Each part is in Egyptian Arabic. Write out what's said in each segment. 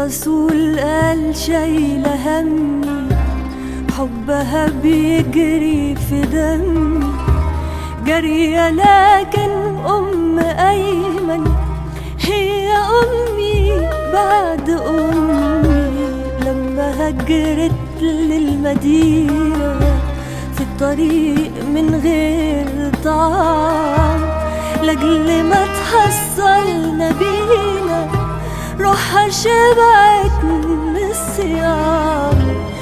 الرسول قال شايلة همي حبها بيجري في دمي جري لكن أم أيمن هي أمي بعد أمي لما هجرت للمدينة في الطريق من غير طعام لأجل ما تحصلنا بينا روحها شبعت من الصيام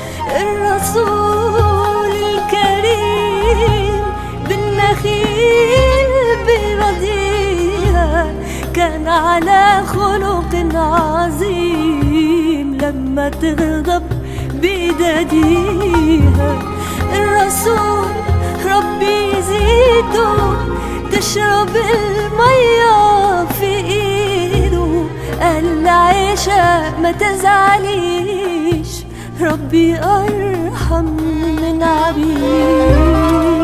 الرسول الكريم بالنخيل بيرضيها كان على خلق عظيم لما تغضب بيداديها الرسول ربي يزيده تشرب المية في ايده قال لعيشة ما تزعليش ربي أرحم من عبيده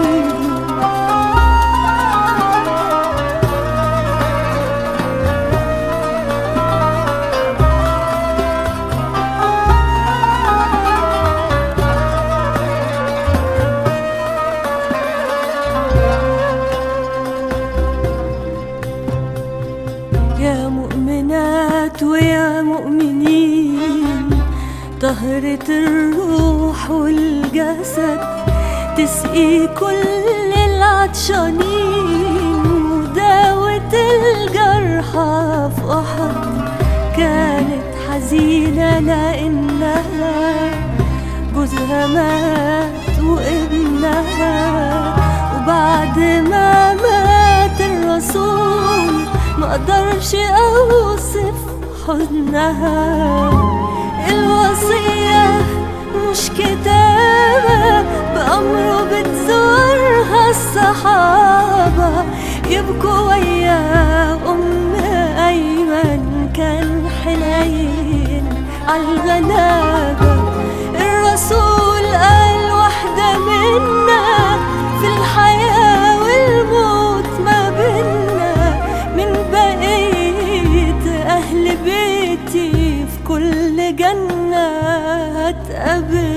يا مؤمنات ويا مؤمنين طهرة الروح والجسد تسقي كل العطشانين وداوة الجرحى في أحد كانت حزينة لأنها جوزها مات وابنها وبعد ما مات الرسول ما اقدرش اوصف حزنها الوصية مش كتابة بأمره بتزورها الصحابة يبكوا ويا أم أيمن كان حنين عالغلابة الرسول قال واحدة منا في الحياة والموت ما بينا من بقية أهل بيتي في كل جنة هتقابل